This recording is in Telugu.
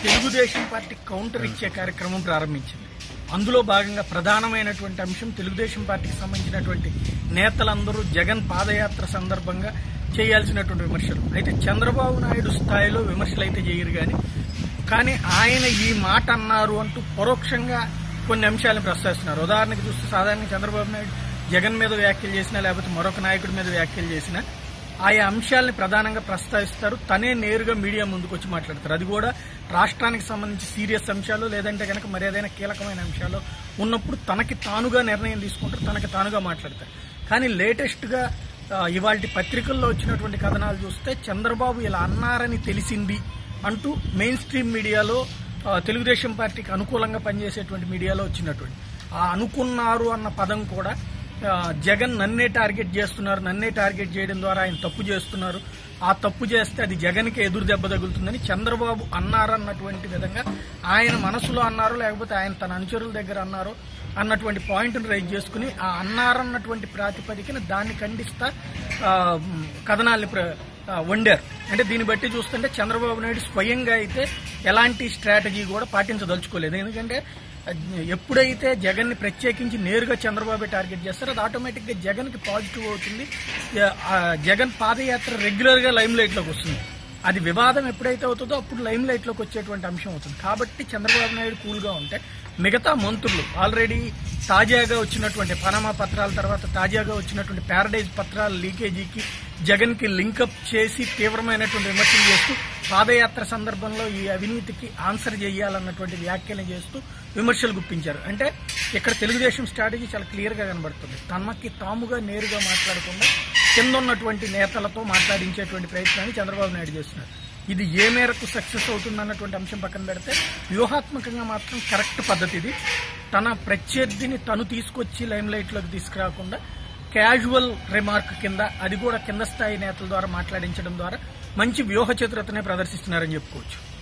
తెలుగుదేశం పార్టీ కౌంటర్ ఇచ్చే కార్యక్రమం ప్రారంభించింది అందులో భాగంగా ప్రధానమైనటువంటి అంశం తెలుగుదేశం పార్టీకి సంబంధించినటువంటి నేతలందరూ జగన్ పాదయాత్ర సందర్భంగా చేయాల్సినటువంటి విమర్శలు అయితే చంద్రబాబు నాయుడు స్థాయిలో విమర్శలు అయితే చేయరు కానీ కానీ ఆయన ఈ మాట అన్నారు అంటూ పరోక్షంగా కొన్ని అంశాలను ప్రస్తావిస్తున్నారు ఉదాహరణకు చూస్తే సాధారణంగా చంద్రబాబు నాయుడు జగన్ మీద వ్యాఖ్యలు చేసినా లేకపోతే మరొక నాయకుడి మీద వ్యాఖ్యలు చేసినా ఆయా అంశాలని ప్రధానంగా ప్రస్తావిస్తారు తనే నేరుగా మీడియా ముందుకు వచ్చి మాట్లాడతారు అది కూడా రాష్ట్రానికి సంబంధించి సీరియస్ అంశాలు లేదంటే కనుక మరి ఏదైనా కీలకమైన అంశాలు ఉన్నప్పుడు తనకి తానుగా నిర్ణయం తీసుకుంటారు తనకి తానుగా మాట్లాడతారు కానీ లేటెస్ట్గా ఇవాళ పత్రికల్లో వచ్చినటువంటి కథనాలు చూస్తే చంద్రబాబు ఇలా అన్నారని తెలిసింది అంటూ మెయిన్ స్ట్రీమ్ మీడియాలో ఆ, తెలుగుదేశం పార్టీకి అనుకూలంగా పనిచేసేటువంటి మీడియాలో వచ్చినటువంటి ఆ అనుకున్నారు అన్న పదం కూడా ఆ, జగన్ నన్నే టార్గెట్ చేస్తున్నారు నన్నే టార్గెట్ చేయడం ద్వారా ఆయన తప్పు చేస్తున్నారు ఆ తప్పు చేస్తే అది జగన్కి ఎదురు దెబ్బ తగులుతుందని చంద్రబాబు అన్నారన్నటువంటి విధంగా ఆయన మనసులో అన్నారు లేకపోతే ఆయన తన అనుచరుల దగ్గర అన్నారు అన్నటువంటి పాయింట్ను రైజ్ చేసుకుని ఆ అన్నారన్నటువంటి ప్రాతిపదికన దాన్ని ఖండిస్తా ఆ, మ్, కథనాల్ని ప్ర- ఆ, వండారు అంటే దీన్ని బట్టి చూస్తుంటే చంద్రబాబు నాయుడు స్వయంగా అయితే ఎలాంటి స్ట్రాటజీ కూడా పాటించదలుచుకోలేదు ఎందుకంటే ఆ, ఎప్పుడైతే జగన్ ని ప్రత్యేకించి నేరుగా చంద్రబాబు టార్గెట్ చేస్తారో అది ఆటోమేటిక్ గా జగన్ కి పాజిటివ్ అవుతుంది ఆ, జగన్ పాదయాత్ర రెగ్యులర్ గా లైమ్ లైట్ లోకి వస్తుంది అది వివాదం ఎప్పుడైతే అవుతుందో అప్పుడు లైమ్ లైట్ లోకి వచ్చేటువంటి అంశం అవుతుంది కాబట్టి చంద్రబాబు నాయుడు కూల్ గా ఉంటే మిగతా మంత్రులు ఆల్రెడీ తాజాగా వచ్చినటువంటి పనామా పత్రాల తర్వాత తాజాగా వచ్చినటువంటి ప్యారడైజ్ పత్రాల లీకేజీకి జగన్ కి లింకప్ చేసి తీవ్రమైనటువంటి విమర్శలు చేస్తూ పాదయాత్ర సందర్భంలో ఈ అవినీతికి ఆన్సర్ చేయాలన్నటువంటి వ్యాఖ్యలు చేస్తూ విమర్శలు గుప్పించారు అంటే ఇక్కడ తెలుగుదేశం స్ట్రాటజీ చాలా క్లియర్ గా కనబడుతుంది తమకి తాముగా నేరుగా మాట్లాడకుండా కింద ఉన్నటువంటి నేతలతో మాట్లాడించేటువంటి ప్రయత్నాన్ని చంద్రబాబు నాయుడు చేస్తున్నారు ఇది ఏ మేరకు సక్సెస్ అవుతుంది అన్నటువంటి అంశం పక్కన పెడితే వ్యూహాత్మకంగా మాత్రం కరెక్ట్ పద్ధతి ఇది తన ప్రత్యర్థిని తను తీసుకొచ్చి లైమ్ లైట్ లోకి తీసుకురాకుండా క్యాజువల్ రిమార్క్ కింద అది కూడా కింద స్థాయి నేతల ద్వారా మాట్లాడించడం ద్వారా మంచి వ్యూహ చతురతనే ప్రదర్శిస్తున్నారని చెప్పుకోవచ్చు